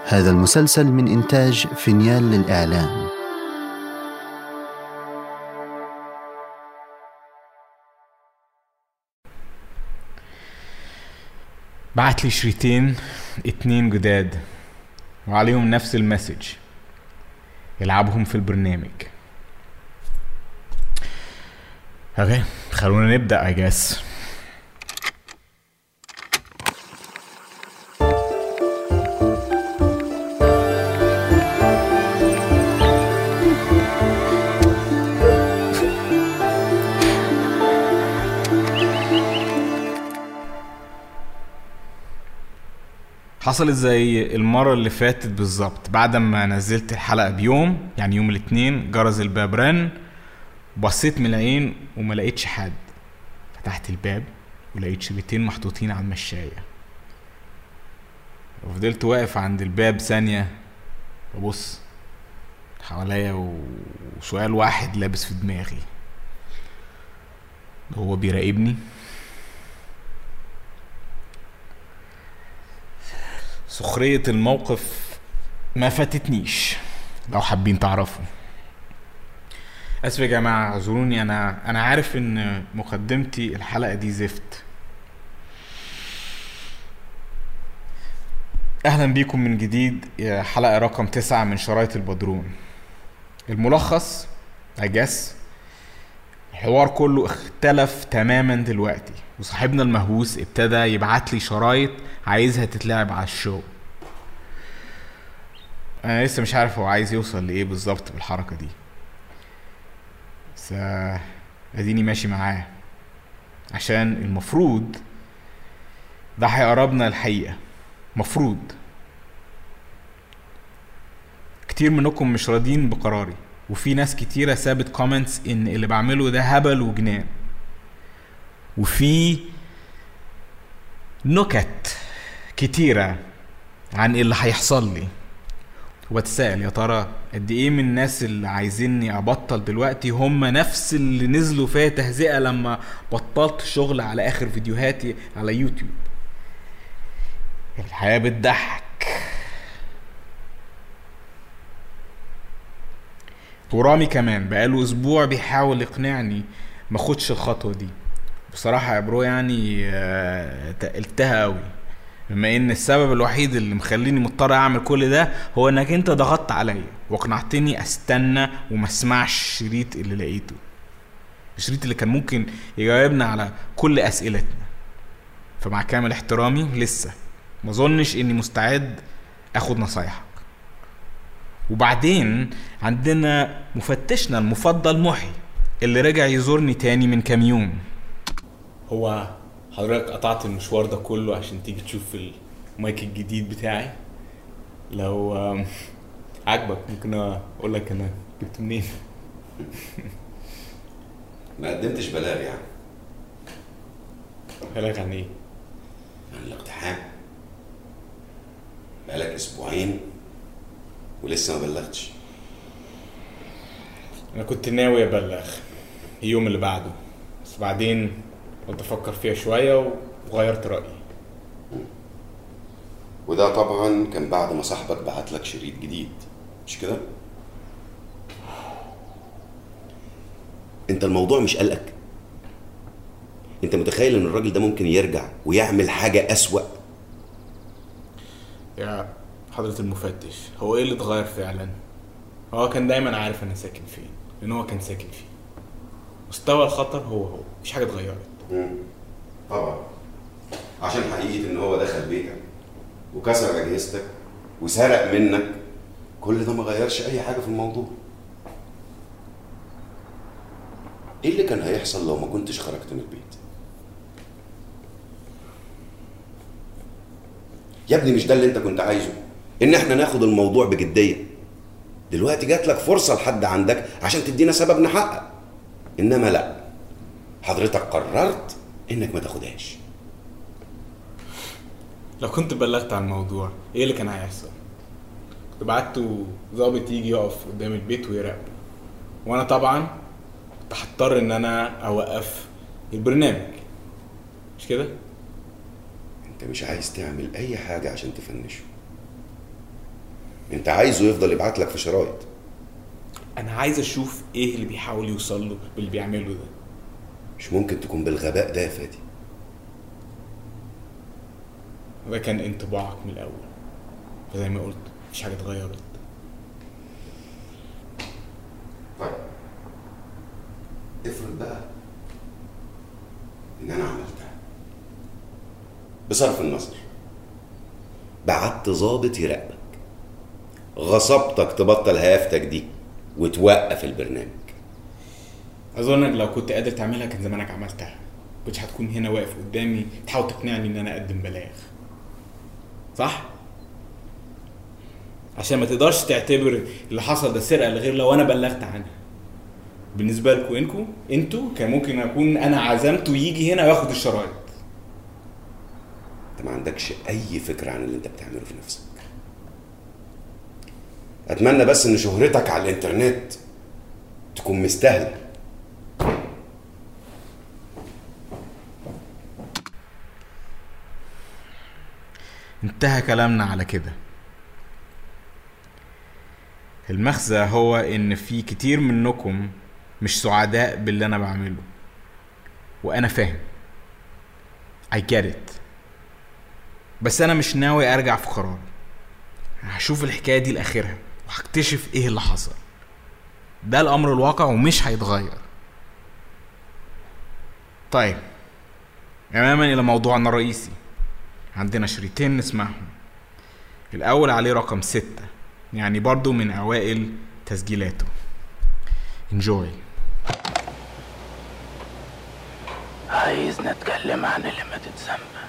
هذا المسلسل من إنتاج فينيال للإعلام بعت لي شريطين اتنين جداد وعليهم نفس المسج يلعبهم في البرنامج اوكي خلونا نبدأ I guess حصلت زي المرة اللي فاتت بالظبط بعد ما نزلت الحلقة بيوم يعني يوم الاثنين جرس الباب رن بصيت من العين وما لقيتش حد فتحت الباب ولقيت شريطين محطوطين على المشاية وفضلت واقف عند الباب ثانية ببص حواليا وسؤال واحد لابس في دماغي هو بيراقبني سخرية الموقف ما فاتتنيش لو حابين تعرفوا اسف يا جماعة اعذروني انا انا عارف ان مقدمتي الحلقة دي زفت اهلا بيكم من جديد يا حلقة رقم تسعة من شرايط البدرون الملخص اجس الحوار كله اختلف تماما دلوقتي وصاحبنا المهووس ابتدى يبعت لي شرايط عايزها تتلعب على الشو انا لسه مش عارف هو عايز يوصل لايه بالظبط بالحركه دي بس اديني ماشي معاه عشان المفروض ده هيقربنا الحقيقه مفروض كتير منكم مش راضيين بقراري وفي ناس كتيره سابت كومنتس ان اللي بعمله ده هبل وجنان وفي نكت كتيرة عن اللي هيحصل لي وبتسأل يا ترى قد ايه من الناس اللي عايزيني ابطل دلوقتي هم نفس اللي نزلوا فيا تهزئة لما بطلت شغل على اخر فيديوهاتي على يوتيوب الحياة بتضحك ورامي كمان بقاله اسبوع بيحاول يقنعني ما خدش الخطوة دي بصراحة يا برو يعني آه، تقلتها قوي بما ان السبب الوحيد اللي مخليني مضطر اعمل كل ده هو انك انت ضغطت عليا واقنعتني استنى وما اسمعش الشريط اللي لقيته الشريط اللي كان ممكن يجاوبنا على كل اسئلتنا فمع كامل احترامي لسه ما اظنش اني مستعد اخد نصايحك وبعدين عندنا مفتشنا المفضل محي اللي رجع يزورني تاني من كام يوم هو حضرتك قطعت المشوار ده كله عشان تيجي تشوف المايك الجديد بتاعي لو آم، عاجبك ممكن اقول لك انا جبته منين ما قدمتش بلاغ يعني بلاغ عن ايه عن الاقتحام بقالك اسبوعين ولسه ما بلغتش انا كنت ناوي ابلغ اليوم اللي بعده بس بعدين قلت افكر فيها شويه وغيرت رايي وده طبعا كان بعد ما صاحبك بعت لك شريط جديد مش كده انت الموضوع مش قلقك انت متخيل ان الراجل ده ممكن يرجع ويعمل حاجة اسوأ يا حضرة المفتش هو ايه اللي اتغير فعلا هو كان دايما عارف انا ساكن فين لان هو كان ساكن فيه مستوى الخطر هو هو مفيش حاجه اتغيرت طبعا عشان حقيقة ان هو دخل بيتك وكسر اجهزتك وسرق منك كل ده ما غيرش اي حاجة في الموضوع ايه اللي كان هيحصل لو ما كنتش خرجت من البيت يا ابني مش ده اللي انت كنت عايزه ان احنا ناخد الموضوع بجدية دلوقتي جات لك فرصة لحد عندك عشان تدينا سبب نحقق انما لا حضرتك قررت انك ما تاخدهاش لو كنت بلغت عن الموضوع ايه اللي كان هيحصل كنت بعته ظابط يجي يقف قدام البيت ويراقبه وانا طبعا كنت هضطر ان انا اوقف البرنامج مش كده انت مش عايز تعمل اي حاجة عشان تفنشه انت عايزه يفضل يبعت لك في شرايط انا عايز اشوف ايه اللي بيحاول يوصل له باللي بيعمله ده مش ممكن تكون بالغباء ده يا فادي ده كان انطباعك من الاول فزي ما قلت مفيش حاجه اتغيرت طيب افرض بقى ان انا عملتها بصرف النظر بعت ظابط يراقبك غصبتك تبطل هيافتك دي وتوقف البرنامج اظن انك لو كنت قادر تعملها كان زمانك عملتها كنتش هتكون هنا واقف قدامي تحاول تقنعني ان انا اقدم بلاغ صح عشان ما تقدرش تعتبر اللي حصل ده سرقه غير لو انا بلغت عنها بالنسبه لكم انكم انتوا كان ممكن اكون انا عزمته يجي هنا وياخد الشرايط انت ما عندكش اي فكره عن اللي انت بتعمله في نفسك اتمنى بس ان شهرتك على الانترنت تكون مستاهله انتهى كلامنا على كده المخزى هو ان في كتير منكم مش سعداء باللي انا بعمله وانا فاهم I get it بس انا مش ناوي ارجع في قراري هشوف الحكايه دي لاخرها وهكتشف ايه اللي حصل ده الامر الواقع ومش هيتغير طيب اماما الى موضوعنا الرئيسي عندنا شريطين نسمعهم الأول عليه رقم ستة يعني برضو من أوائل تسجيلاته enjoy عايز نتكلم عن اللي ما تتسمى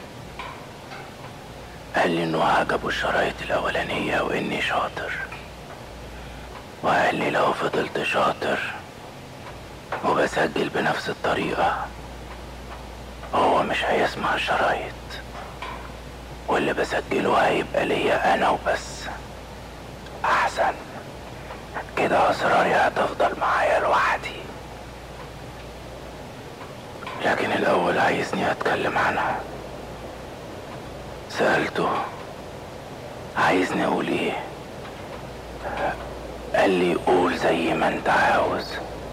قال لي انه عجبه الشرايط الاولانية واني شاطر وقال لي لو فضلت شاطر وبسجل بنفس الطريقة هو مش هيسمع الشرايط واللي بسجله هيبقى ليا انا وبس احسن كده اسراري هتفضل معايا لوحدي لكن الاول عايزني اتكلم عنها سألته عايزني اقول ايه قال لي قول زي ما انت عاوز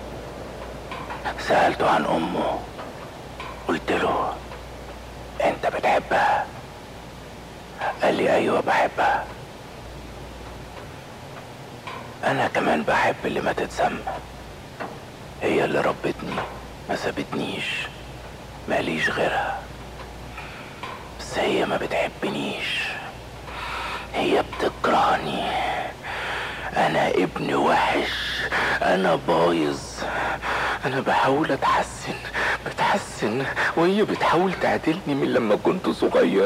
سألته عن امه قلت له انت بتحبها قال لي ايوه بحبها انا كمان بحب اللي ما تتسمى هي اللي ربتني ما سابتنيش ماليش غيرها بس هي ما بتحبنيش هي بتكرهني انا ابن وحش انا بايظ انا بحاول اتحسن بتحسن وهي بتحاول تعدلني من لما كنت صغير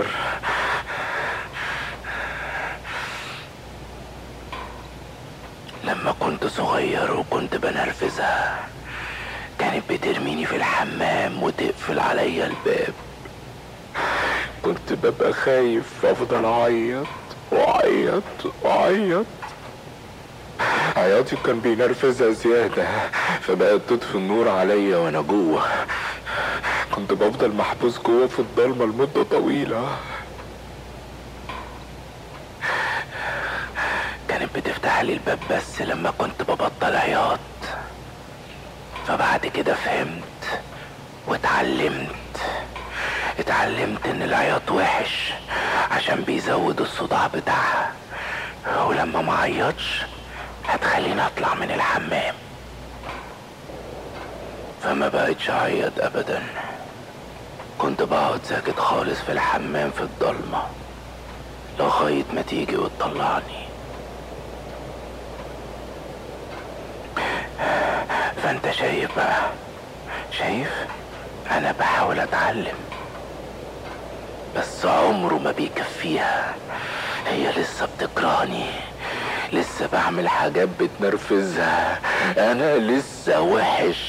لما كنت صغير وكنت بنرفزها كانت بترميني في الحمام وتقفل عليا الباب كنت ببقى خايف افضل اعيط واعيط واعيط عياطي كان بينرفزها زيادة فبقت تطفي النور عليا وانا جوه كنت بفضل محبوس جوه في الضلمة لمدة طويلة كانت بتفتح لي الباب بس لما كنت ببطل عياط فبعد كده فهمت واتعلمت اتعلمت ان العياط وحش عشان بيزود الصداع بتاعها ولما ما عيطش هتخليني اطلع من الحمام فما بقتش اعيط ابدا كنت بقعد ساكت خالص في الحمام في الضلمة لغاية ما تيجي وتطلعني فانت شايف بقى شايف انا بحاول اتعلم بس عمره ما بيكفيها هي لسه بتكرهني لسه بعمل حاجات بتنرفزها انا لسه وحش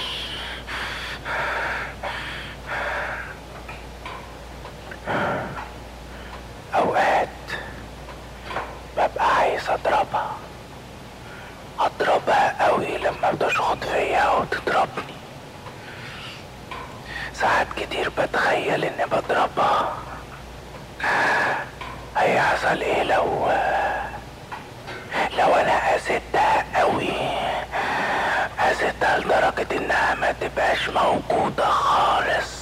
اوقات ببقى عايز اضربها اضربها قوي لما بتشخط فيا وتضربني ساعات كتير بتخيل اني بضربها هيحصل ايه لو لدرجة انها ما تبقاش موجودة خالص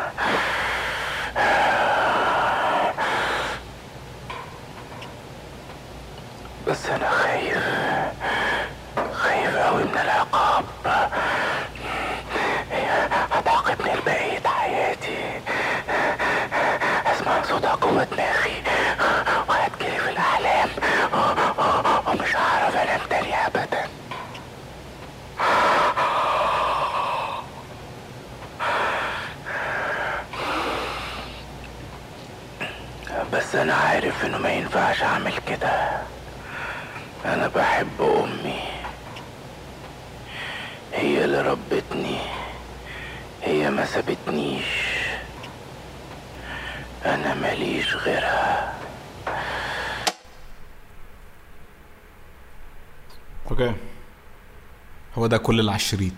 بس انا خايف خايف اوي من العقاب هي هتعاقبني لبقية حياتي اسمع صوتها جوه دماغي وهتجري في الاحلام ومش هعرف انام تاني ابدا بس انا عارف انه ما ينفعش اعمل كده انا بحب امي هي اللي ربتني هي ما سابتنيش انا ماليش غيرها اوكي هو ده كل اللي على الشريط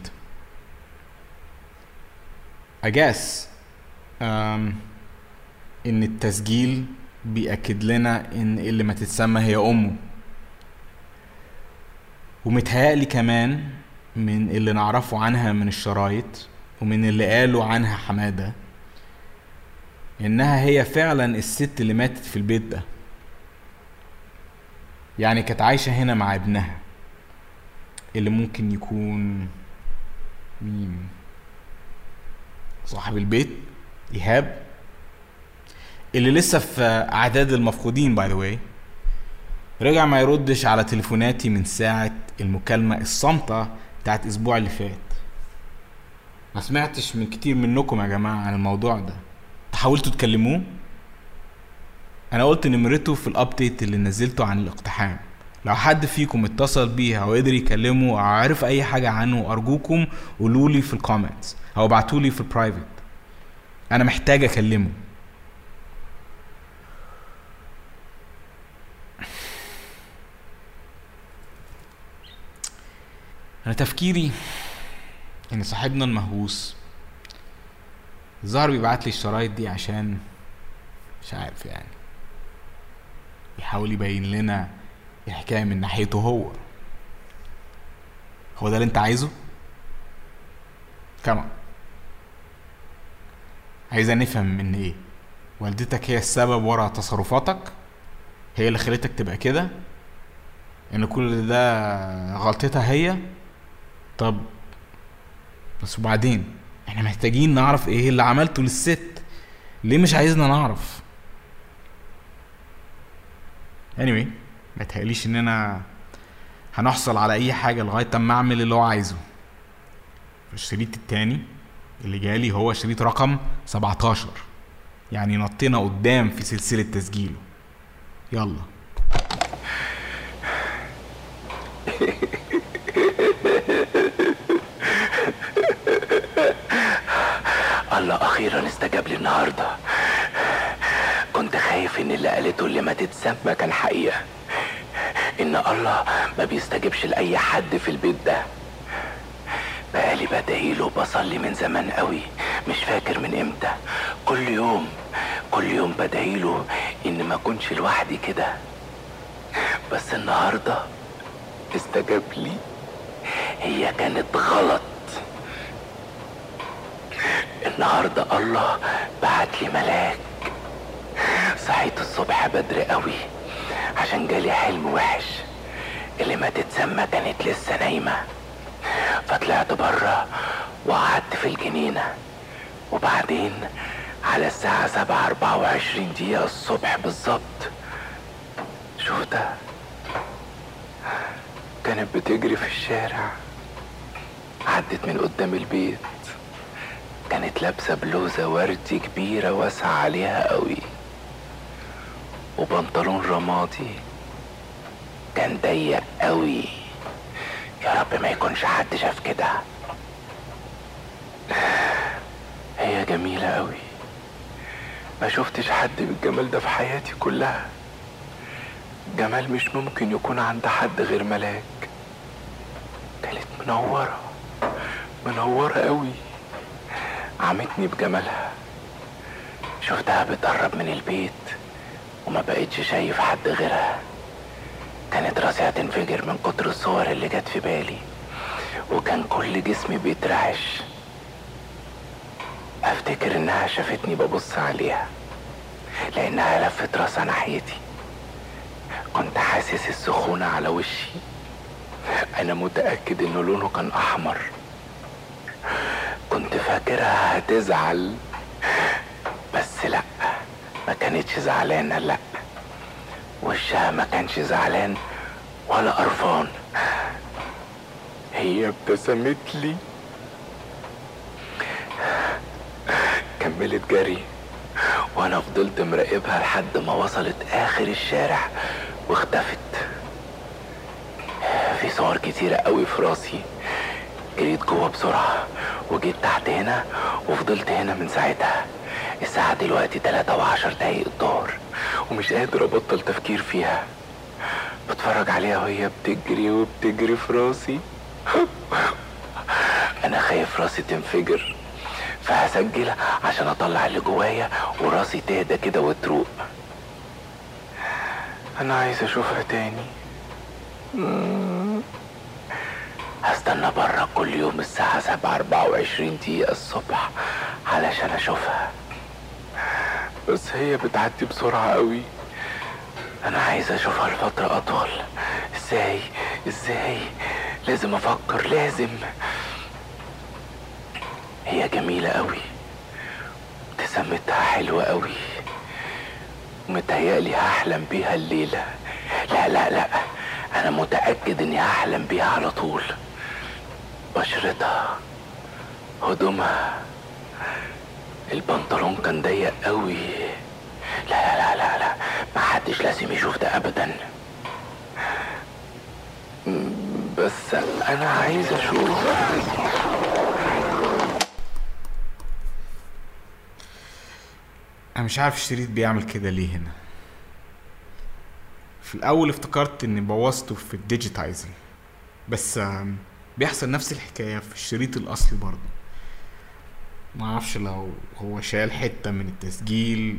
I guess um, ان التسجيل بيأكد لنا ان اللي ما تتسمى هي امه ومتهيألي كمان من اللي نعرفه عنها من الشرايط ومن اللي قالوا عنها حمادة انها هي فعلا الست اللي ماتت في البيت ده يعني كانت عايشة هنا مع ابنها اللي ممكن يكون مين صاحب البيت ايهاب اللي لسه في اعداد المفقودين باي ذا واي رجع ما يردش على تليفوناتي من ساعة المكالمة الصامتة بتاعت الأسبوع اللي فات ما سمعتش من كتير منكم يا جماعة عن الموضوع ده حاولتوا تكلموه أنا قلت نمرته في الأبديت اللي نزلته عن الاقتحام لو حد فيكم اتصل بيه او قدر يكلمه او عارف اي حاجة عنه ارجوكم قولولي في الكومنتس او ابعتولي في البرايفت انا محتاج اكلمه انا تفكيري ان صاحبنا المهووس الظاهر بيبعت لي الشرايط دي عشان مش عارف يعني يحاول يبين لنا الحكايه من ناحيته هو هو ده اللي انت عايزه كمان عايزة نفهم من ايه والدتك هي السبب ورا تصرفاتك هي اللي خلتك تبقى كده ان كل ده غلطتها هي طب بس وبعدين احنا محتاجين نعرف ايه اللي عملته للست ليه مش عايزنا نعرف anyway ما تهيأليش اننا هنحصل على اي حاجة لغاية اما اعمل اللي هو عايزه الشريط التاني اللي جالي هو شريط رقم 17 يعني نطينا قدام في سلسلة تسجيله يلا الله اخيرا استجاب لي النهارده كنت خايف ان اللي قالته اللي ما تتسمى كان حقيقه ان الله ما بيستجيبش لاي حد في البيت ده بقالي بدعيله وبصلي من زمان قوي مش فاكر من امتى كل يوم كل يوم بدعيله ان ما اكونش لوحدي كده بس النهارده استجاب لي هي كانت غلط النهارده الله بعت لي ملاك صحيت الصبح بدري قوي عشان جالي حلم وحش اللي ما تتسمى كانت لسه نايمة فطلعت بره وقعدت في الجنينة وبعدين على الساعة سبعة أربعة وعشرين دقيقة الصبح بالظبط شفتها كانت بتجري في الشارع عدت من قدام البيت كانت لابسة بلوزة وردي كبيرة واسعة عليها قوي وبنطلون رمادي كان ضيق قوي يا رب ما يكونش حد شاف كده هي جميلة قوي ما شفتش حد بالجمال ده في حياتي كلها جمال مش ممكن يكون عند حد غير ملاك كانت منورة منورة قوي عمتني بجمالها شفتها بتقرب من البيت وما بقتش شايف حد غيرها كانت راسي هتنفجر من كتر الصور اللي جت في بالي وكان كل جسمي بيترعش افتكر انها شافتني ببص عليها لانها لفت راسها ناحيتي كنت حاسس السخونة على وشي انا متأكد انه لونه كان احمر كنت فاكرها هتزعل بس لا ما كانتش زعلانة لا وشها ما كانش زعلان ولا قرفان هي ابتسمت لي كملت جري وانا فضلت مراقبها لحد ما وصلت اخر الشارع واختفت في صور كتيرة قوي في راسي جريت جوه بسرعة وجيت تحت هنا وفضلت هنا من ساعتها الساعة دلوقتي تلاتة وعشر دقايق الظهر ومش قادر ابطل تفكير فيها بتفرج عليها وهي بتجري وبتجري في راسي انا خايف راسي تنفجر فهسجل عشان اطلع اللي جوايا وراسي تهدى كده وتروق انا عايز اشوفها تاني هستنى بره كل يوم الساعة سبعة أربعة وعشرين دقيقة الصبح علشان أشوفها بس هي بتعدي بسرعة قوي أنا عايز أشوفها لفترة أطول إزاي إزاي لازم أفكر لازم هي جميلة قوي ابتسامتها حلوة قوي متهيألي هحلم بيها الليلة لا لا لا أنا متأكد إني هحلم بيها على طول بشرتها هدومها البنطلون كان ضيق قوي لا لا لا لا ما حدش لازم يشوف ده ابدا م- بس انا عايز اشوف انا مش عارف الشريط بيعمل كده ليه هنا في الاول افتكرت اني بوظته في الديجيتايزنج بس آم، بيحصل نفس الحكايه في الشريط الاصلي برضه ما اعرفش لو هو شال حته من التسجيل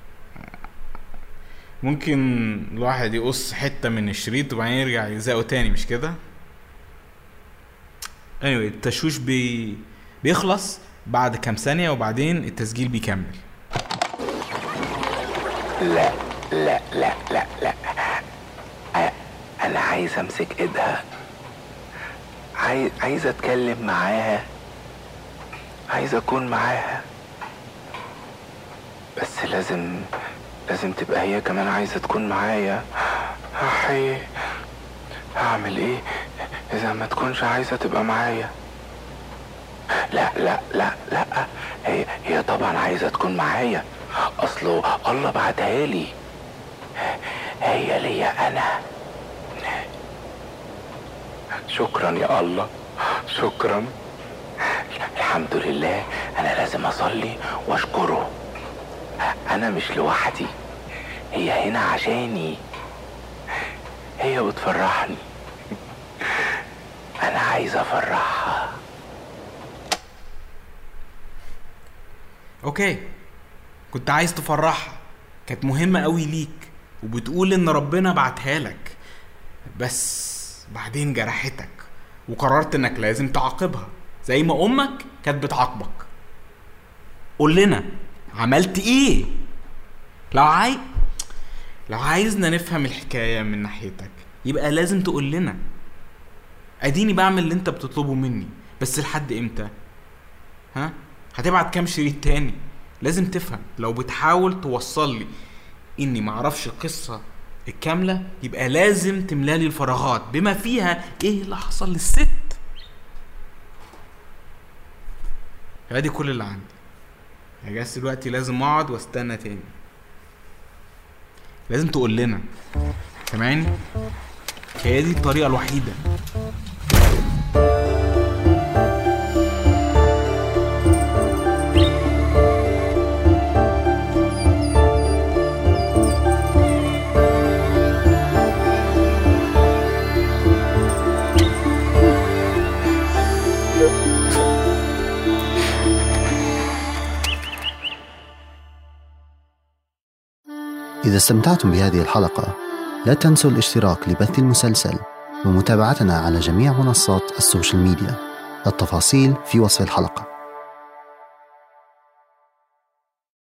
ممكن الواحد يقص حته من الشريط وبعدين يرجع يلزقه تاني مش كده anyway التشويش بي... بيخلص بعد كام ثانيه وبعدين التسجيل بيكمل لا لا لا لا لا أ- انا عايز امسك ايدها عايز عايز اتكلم معاها عايز اكون معاها بس لازم لازم تبقى هي كمان عايزه تكون معايا هحي هعمل ايه اذا ما تكونش عايزه تبقى معايا لا لا لا لا هي هي طبعا عايزه تكون معايا اصله الله بعتها لي هي ليا انا شكرا يا الله شكرا الحمد لله انا لازم اصلي واشكره انا مش لوحدي هي هنا عشاني هي بتفرحني انا عايز افرحها اوكي كنت عايز تفرحها كانت مهمة قوي ليك وبتقول ان ربنا بعتها لك بس بعدين جرحتك وقررت انك لازم تعاقبها زي ما امك كانت بتعاقبك قول لنا عملت ايه لو عاي لو عايزنا نفهم الحكاية من ناحيتك يبقى لازم تقول لنا اديني بعمل اللي انت بتطلبه مني بس لحد امتى ها هتبعت كام شريط تاني لازم تفهم لو بتحاول توصل لي اني معرفش القصة الكاملة يبقى لازم تملالي الفراغات بما فيها ايه اللي حصل للست ادي كل اللي عندي جاس دلوقتي لازم اقعد واستنى تاني لازم تقول لنا سامعني هي دي الطريقة الوحيدة إذا استمتعتم بهذه الحلقة لا تنسوا الاشتراك لبث المسلسل ومتابعتنا على جميع منصات السوشيال ميديا التفاصيل في وصف الحلقه